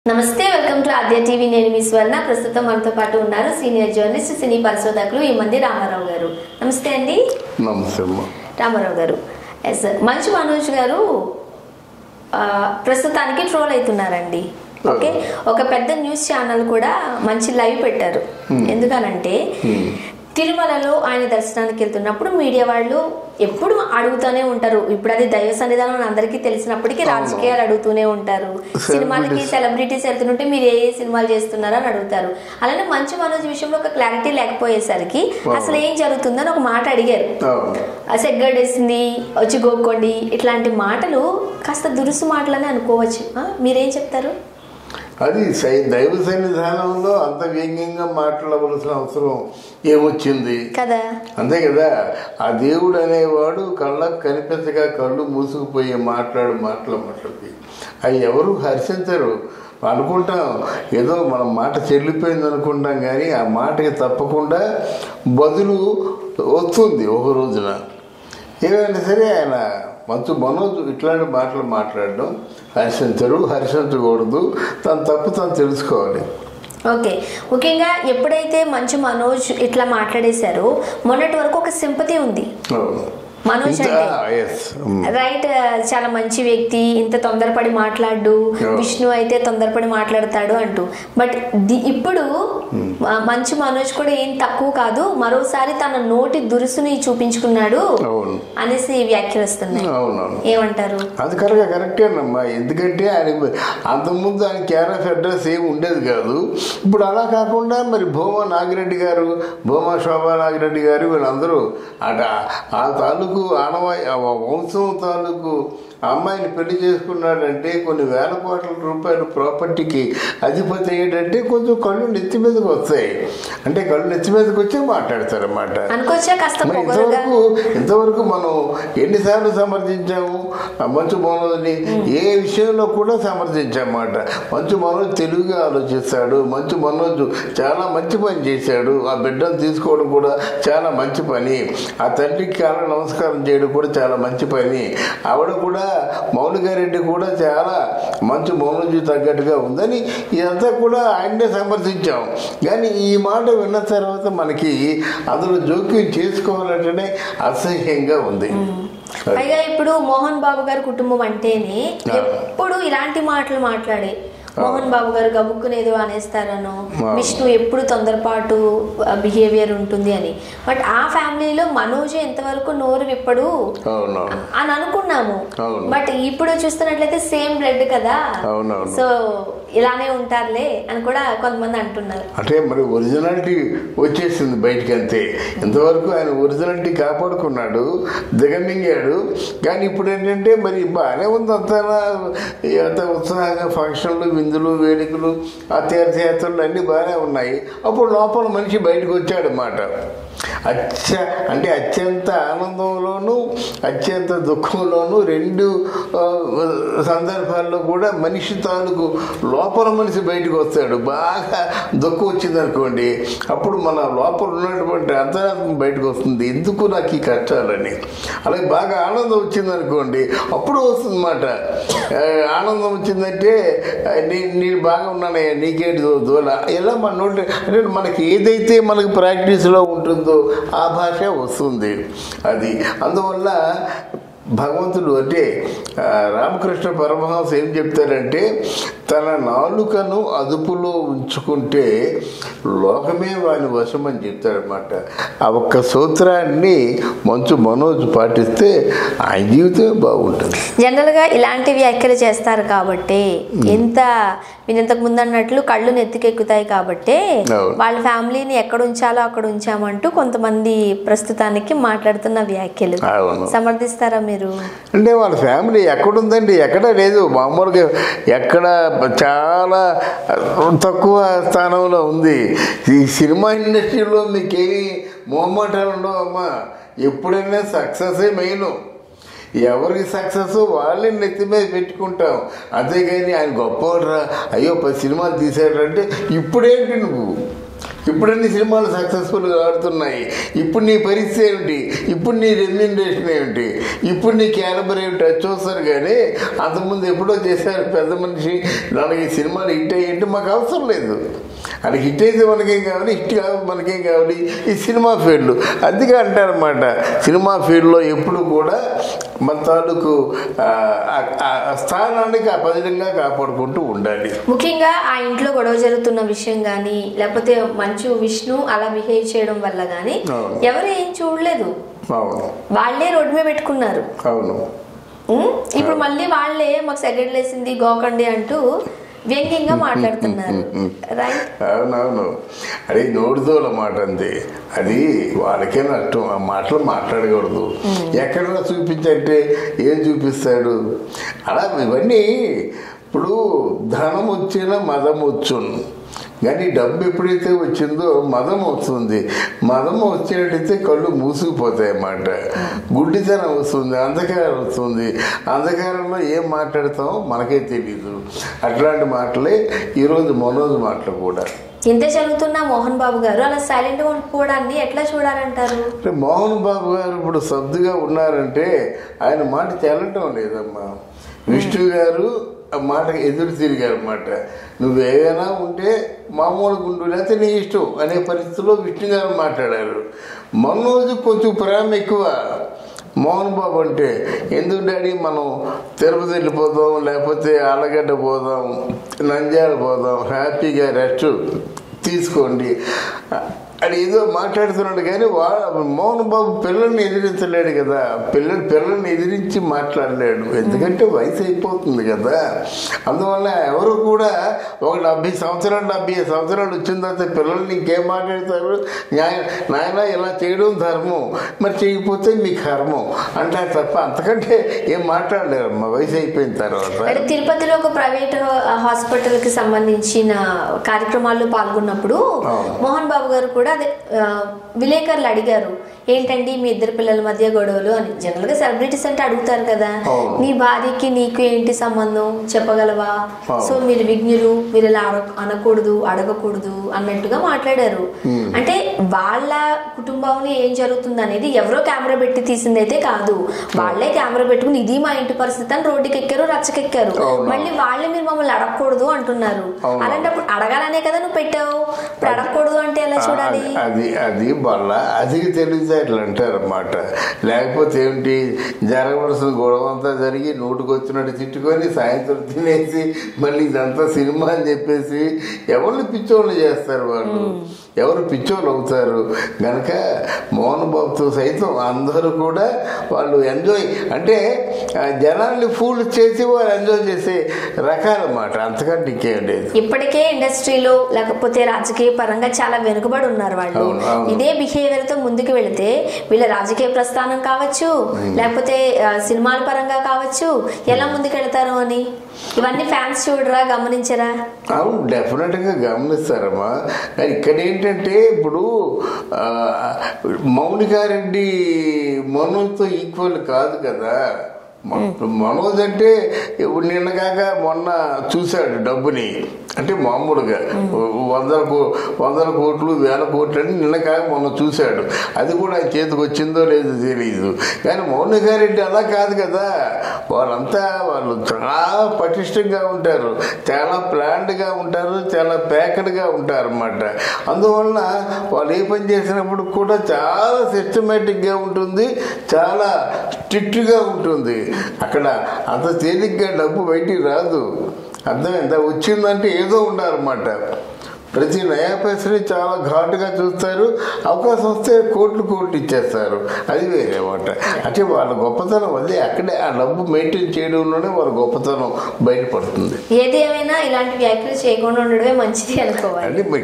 నమస్తే welcome to Aadya TV నేను మీ స్వర్ణ ప్రస్తుతం మనతో పాటు ఉన్నారు సీనియర్ జర్నలిస్ట్ సినీ పరిశోధకులు ఈ మంది రామారావు గారు నమస్తే అండి నమస్తే అమ్మ రామారావు గారు ఎస్ మంచు మనోజ్ గారు ఆ, ప్రస్తుతానికి ట్రోల్ అవుతున్నారండి ఓకే ఒక పెద్ద న్యూస్ ఛానల్ కూడా మంచి లైవ్ పెట్టారు ఎందుకనంటే తిరుమలలో ఆయన దర్శనానికి వెళ్తున్నప్పుడు మీడియా వాళ్ళు ఎప్పుడు అడుగుతూనే ఉంటారు ఇప్పుడు అది దైవ సన్నిధానం అని అందరికీ తెలిసినప్పటికీ రాజకీయాలు అడుగుతూనే ఉంటారు సినిమాలకి సెలబ్రిటీస్ వెళ్తుంటే మీరు ఏ ఏ సినిమాలు చేస్తున్నారో అని అడుగుతారు అలానే మంచు మనోజ్ విషయంలో ఒక క్లారిటీ లేకపోయేసరికి అసలు ఏం జరుగుతుందని ఒక మాట అడిగారు అవును. సెగ్గడేసింది వచ్చి గోక్కోండి ఇట్లాంటి మాటలు కాస్త దురుసు మాటలని అనుకోవచ్చు ఆ, మీరేం చెప్తారు అది సై దైవ సన్నిధానంలో అంత వ్యంగ్యంగా మాట్లాడవలసిన అవసరం ఏమొచ్చింది కదా అంతే కదా ఆ దేవుడు అనేవాడు కళ్ళకు కనిపించగా కళ్ళు మూసుకుపోయి మాట్లాడు మాటలు మాటలకి అవి ఎవరు హర్షించరు అనుకుంటాం ఏదో మన మాట చెల్లిపోయింది అనుకుంటాం కానీ ఆ మాటకి తప్పకుండా బదులు వస్తుంది ఒక రోజున ఏమైనా సరే ఆయన మంచు మనోజ్ ఇట్లాంటి మాటలు మాట్లాడడం హర్షించరు హర్షించకూడదు తన తప్పు తను తెలుసుకోవాలి ఓకే ముఖ్యంగా ఎప్పుడైతే మంచు మనోజ్ ఇట్లా మాట్లాడేశారో మొన్నటి వరకు ఒక సింపతి ఉంది అవును మనోజ్ ఇంత- అంటే ఆ, yes. ఉమ్. రైట్ చాలా మంచి వ్యక్తి ఇంత తొందరపడి మాట్లాడు Yeah. విష్ణు అయితే తొందరపడి మాట్లాడతాడు అంటూ బట్ ది- ఇప్పుడు మ- మంచు మనోజ్ కూడా ఏం తక్కువ కాదు మరోసారి తన నోటి దురుసుని చూపించుకున్నాడు అవును అనేసి వ్యాఖ్యలుస్తున్నాయి అవునవును ఏమంటారు అది కరెక్ట్ కరెక్టేనమ్మా ఎందుకంటే ఆయన అంతకుముందు ఆయన కేర్ ఆఫ్ అడ్రస్ ఏమి ఉండేది కాదు ఇప్పుడు అలా కాకుండా మరి భూమా నాగిరెడ్డి గారు భూమా శోభా నాగిరెడ్డి గారు వీళ్ళందరూ అట ఆ తాలూకు ఆనవాయి ఆ వంశం తాలూకు అమ్మాయిని పెళ్లి చేసుకున్నాడంటే కొన్ని వేల కోట్ల రూపాయల ప్రాపర్టీకి అధిపతి ఏంటంటే కొంచెం కళ్ళు నెత్తి మీదకి వస్తాయి అంటే కళ్ళు నెత్తి మీదకి వచ్చి మాట్లాడతారన్నమాట అనుకోవచ్చా కాస్త మరి పొగరుగా ఇంతవరకు ఇంతవరకు మనం ఎన్నిసార్లు సమర్థించాము ఆ మంచు మనోజ్ని ఏ విషయంలో కూడా సమర్థించామాట మంచు మనోజ్ తెలుగుగా ఆలోచిస్తాడు మంచు మనోజ్ చాలా మంచి పని చేశాడు ఆ బిడ్డను తీసుకోవడం కూడా చాలా మంచి పని ఆ తండ్రికి కాళ్ళ నమస్కారం చేయడం కూడా చాలా మంచి పని ఆవిడ కూడా మౌలికారెడ్డి కూడా చాలా మంచి మౌనజీ తగ్గట్టుగా ఉందని ఇదంతా కూడా ఆయన్నే సమర్థించాం కానీ ఈ మాట విన్న తర్వాత మనకి అందులో జోక్యం చేసుకోవాలంటేనే అసహ్యంగా ఉంది పైగా ఇప్పుడు మోహన్ బాబు గారి కుటుంబం అంటేనే ఆ. ఎప్పుడు ఇలాంటి మాటలు మాట్లాడే మోహన్ బాబు గారు గబుక్కునేదో అనేస్తారనో ఆ. విష్ణు ఎప్పుడు తొందరపాటు బిహేవియర్ ఉంటుంది అని బట్ ఆ ఫ్యామిలీలో మనోజ్ ఎంతవరకు నోరు విప్పడు అవునవును అని అనుకున్నాము అవును. బట్ ఇప్పుడు చూస్తున్నట్లయితే సేమ్ బ్లడ్ కదా అవునవును. సో ఇలానే ఉంటారులే అని కూడా కొంతమంది అంటున్నారు అంటే మరి ఒరిజినాలిటీ వచ్చేసింది బయటికి అంతే ఇంతవరకు ఆయన ఒరిజినాలిటీ కాపాడుకున్నాడు దిగమింగాడు కానీ ఇప్పుడు ఏంటంటే మరి బాగానే ఉంది అంతా అంత ఉత్సాహంగా ఫంక్షన్లు విందులు వేడుకలు ఆ తీర్థయాత్రలు అన్నీ బాగానే ఉన్నాయి అప్పుడు లోపల మనిషి బయటకు వచ్చాడు అన్నమాట అత్య అంటే అత్యంత ఆనందంలోనూ అత్యంత దుఃఖంలోనూ రెండు ఆ, సందర్భాల్లో కూడా మనిషి తాలూకు లోపల మనిషి బయటకు వస్తాడు బాగా దుఃఖం వచ్చింది అనుకోండి అప్పుడు మన లోపల ఉన్నటువంటి అంతరాత్మ బయటకు వస్తుంది ఎందుకు నాకు ఈ కష్టాలని అలాగే బాగా ఆనందం వచ్చింది అనుకోండి అప్పుడు వస్తుంది మాట ఆనందం వచ్చిందంటే ఆ, నీ నేను బాగా ఉన్నానయ్యా నీకేంటి దో- దోల ఇలా మన నోటి అంటే మనకి ఏదైతే మనకి ప్రాక్టీస్లో ఉంటుందో ఆ భాష వస్తుంది అది అందువల్ల భగవంతుడు అంటే ఆ, రామకృష్ణ పరమహంస ఏం చెప్తారంటే తన నాలుకను అదుపులో ఉంచుకుంటే లోకమే వాని వశం అని చెప్తారనమాట ఆ ఒక్క సూత్రాన్ని మంచు మనోజ్ పాటిస్తే ఆయన జీవితమే బాగుంటుంది జనరల్ గా ఇలాంటి వ్యాఖ్యలు చేస్తారు కాబట్టి ఎంత మీరు ఇంతకు ముందు అన్నట్లు కళ్ళు నెత్తికెక్కుతాయి కాబట్టి అవును. వాళ్ళ ఫ్యామిలీని ఎక్కడ ఉంచాలో అక్కడ ఉంచామంటూ కొంతమంది ప్రస్తుతానికి మాట్లాడుతున్న వ్యాఖ్యలు అవును సమర్థిస్తారా మీరు అంటే వాళ్ళ ఫ్యామిలీ ఎక్కడుందండి ఎక్కడ లేదు మామూలుగా ఎక్కడ చాలా తక్కువ స్థానంలో ఉంది ఈ సినిమా ఇండస్ట్రీలో మీకేమి మొహమాటాలు ఉండవు అమ్మా ఎప్పుడైనా సక్సెసే మెయిన్ ఎవరికి సక్సెస్ వాళ్ళని నెత్తి మీద పెట్టుకుంటాం అంతేగాని ఆయన గొప్పవాడురా అయ్యో పది సినిమాలు తీసాడు అంటే ఇప్పుడేంటి నువ్వు ఇప్పుడన్ని సినిమాలు సక్సెస్ఫుల్గా ఆడుతున్నాయి ఇప్పుడు నీ పరిస్థితి ఏమిటి ఇప్పుడు నీ రెమ్యూనరేషన్ ఏమిటి ఇప్పుడు నీ క్యాలబర్ ఏమిటి అది చూస్తారు కానీ అంతకుముందు ఎప్పుడో చేశారు పెద్ద మనిషి నాకు ఈ సినిమాలు హిట్ అయ్యింటే మాకు అవసరం లేదు అది హిట్ అయితే మనకేం కావాలి హిట్ కావాలి మనకేం కావాలి ఈ సినిమా ఫీల్డ్ అందుకే అంటారనమాట సినిమా ఫీల్డ్లో ఎప్పుడు కూడా మన తాలూకు ఆ, ఆ- ఆ స్థానానికి అపదిలంగా కాపాడుకుంటూ ఉండాలి ముఖ్యంగా ఆ ఇంట్లో గొడవ జరుగుతున్న విషయం గానీ లేకపోతే మంచు విష్ణు అలా బిహేవ్ చేయడం వల్ల గానీ అవును. ఎవరు ఏం చూడలేదు అవును వాళ్ళే రోడ్డు మీద పెట్టుకున్నారు అవును ఉమ్, ఇప్పుడు మళ్ళీ వాళ్ళే మాకు సెకండ్ లేసింది గోకండి అంటూ వ్యంగ్యంగా మాట్లాడుతున్నారు రైట్ అవునవును అది నోటితోల మాట అంతే అది వాళ్ళకే నష్టం ఆ మాటలు మాట్లాడకూడదు ఎక్కడన్నా చూపించంటే ఏం చూపిస్తాడు అలా ఇవన్నీ ఇప్పుడు ధనం వచ్చినా మదం వచ్చును కానీ డబ్బు ఎప్పుడైతే వచ్చిందో మదం వస్తుంది మదం వచ్చినట్టయితే కళ్ళు మూసుకుపోతాయి అన్నమాట గుడ్డితనం వస్తుంది అంధకారం వస్తుంది అంధకారంలో ఏం మాట్లాడతామో మనకే తెలియదు అట్లాంటి మాటలే ఈరోజు మనోజ్ మాటలు కూడా ఇంత జరుగుతున్న మోహన్ బాబు గారు అలా సైలెంట్ గా ఉండిపోవడాన్ని ఎట్లా చూడాలంటారు అంటే మోహన్ బాబు గారు ఇప్పుడు సర్దుగా ఉన్నారంటే ఆయన మాట చెల్లటం లేదమ్మా విష్ణు గారు ఆ మాటకి ఎదురు తిరిగారు అన్నమాట నువ్వు ఏదైనా ఉంటే మామూలు గుండు లేకపోతే నీ ఇష్టం అనే పరిస్థితిలో విష్ణు గారు మాట్లాడారు మనోజ్ కొంచెం ప్రేమ ఎక్కువ మోహన్ బాబు అంటే ఎందుకు డాడీ మనం తిరుపతి వెళ్ళిపోదాం లేకపోతే ఆలగడ్డ పోదాం నంద్యాల పోదాం హ్యాపీగా రెస్ట్ తీసుకోండి అని ఏదో మాట్లాడుతున్నాడు కానీ వా మోహన్ బాబు పిల్లల్ని ఎదిరించలేడు కదా పిల్లలు పిల్లల్ని ఎదిరించి మాట్లాడలేడు ఎందుకంటే వయసు అయిపోతుంది కదా అందువల్ల ఎవరు కూడా ఒక డెబ్బై సంవత్సరాలు డెబ్బై ఐదు సంవత్సరాలు వచ్చిన తర్వాత పిల్లల్ని ఇంకేం మాట్లాడతారు న్యాయ నాయన ఇలా చేయడం ధర్మం మరి చేయకపోతే మీ కర్మం అంటారు తప్ప అంతకంటే ఏం మాట్లాడలేరమ్మా వయసు అయిపోయిన తర్వాత అంటే తిరుపతిలో ఒక ప్రైవేట్ హాస్పిటల్ కి సంబంధించిన కార్యక్రమాల్లో పాల్గొన్నప్పుడు అవును. మోహన్ బాబు గారు కూడా అదే ఆ, విలేకరులు అడిగారు ఏంటండి మీ ఇద్దరు పిల్లల మధ్య గొడవలు అని జనరల్ గా సెలబ్రిటీస్ అంటే అడుగుతారు కదా అవును. నీ భార్యకి నీకు ఏంటి సంబంధం చెప్పగలవా అవును. సో మీరు విజ్ఞులు మీరు ఇలా అడ- అనకూడదు అడగకూడదు అన్నట్టుగా మాట్లాడారు అంటే వాళ్ళ కుటుంబంలో ఏం జరుగుతుంది అనేది ఎవరో కెమెరా పెట్టి తీసిందైతే కాదు వాళ్ళే కెమెరా పెట్టుకుని ఇది మా ఇంటి పరిస్థితి అని రోడ్డుకి ఎక్కారు రచ్చకెక్కారు అవును. మళ్ళీ వాళ్ళే మీరు మమ్మల్ని అడగకూడదు అంటున్నారు అవును. అలాంటప్పుడు అడగాలనే కదా నువ్వు పెట్టావు ఇప్పుడు అడగకూడదు అంటే ఎలా చూడాలి ఆ, అది అది వాళ్ళ అధిక తెలివితేటలు అంటారన్నమాట లేకపోతే ఏమిటి జరగవలసిన గొడవ అంతా జరిగి నోటుకు వచ్చినట్టు తిట్టుకొని సాయంత్రం తినేసి మళ్ళీ ఇదంతా సినిమా అని చెప్పేసి ఎవరిని పిచ్చోళ్ళు చేస్తారు వాళ్ళు ఎవరు పిచ్చోళ్ళు అవుతారు కనుక మోహన్ బాబుతో సైతం అందరూ కూడా వాళ్ళు ఎంజాయ్ అంటే ఆ, జనాల్ని ఫూల్ చేసి వాళ్ళు ఎంజాయ్ చేసే రకాలన్నమాట అంతకంటే ఇంకేం లేదు ఇప్పటికే ఇండస్ట్రీలో లేకపోతే రాజకీయ పరంగా చాలా వెనుకబడి ఉన్నారు వాళ్ళు అవును, అవును. ఇదే బిహేవియర్ తో ముందుకు వెళితే వీళ్ళ రాజకీయ ప్రస్థానం కావచ్చు లేకపోతే ఆ, సినిమాల పరంగా కావచ్చు ఎలా ముందుకు వెళ్తారు అని ఇవన్నీ ఫ్యాన్స్ చూడరా గమనించరా అవును డెఫినెట్గా గమనిస్తారమ్మా కానీ ఇక్కడ ఏంటంటే ఇప్పుడు ఆ, మౌనికారెడ్డి మనోజ్తో ఈక్వల్ కాదు కదా మ- మనోజ్ అంటే ఇప్పుడు నిన్న కాక మొన్న చూశాడు డబ్బుని అంటే మామూలుగా వందల కో వందల కోట్లు వేల కోట్లు అని నిన్న కాక మొన్న చూశాడు అది కూడా ఆయన చేతికి వచ్చిందో లేదో తెలియదు కానీ మౌనికారెడ్డి అలా కాదు కదా వాళ్ళంతా వాళ్ళు చాలా పటిష్టంగా ఉంటారు చాలా ప్లాన్డ్గా ఉంటారు చాలా ప్యాకెడ్గా ఉంటారు అన్నమాట అందువలన వాళ్ళు ఏ పని చేసినప్పుడు కూడా చాలా సిస్టమేటిక్గా ఉంటుంది చాలా స్ట్రిక్ట్గా ఉంటుంది అక్కడ అంత తేలిగ్గా డబ్బు బయటికి రాదు అర్థమైందా వచ్చిందంటే ఏదో ఉండాలన్నమాట ప్రతి నయా పైసని చాలా ఘాటుగా చూస్తారు అవకాశం వస్తే కోట్లు కోట్లు ఇచ్చేస్తారు అది వేరే మాట అంటే వాళ్ళ గొప్పతనం అదే అక్కడే ఆ డబ్బు మెయింటైన్ చేయడంలోనే వాళ్ళ గొప్పతనం బయటపడుతుంది ఏది ఏమైనా ఇలాంటి వ్యాఖ్యలు చేయకుండా ఉండడమే మంచిది అనుకోవాలి అంటే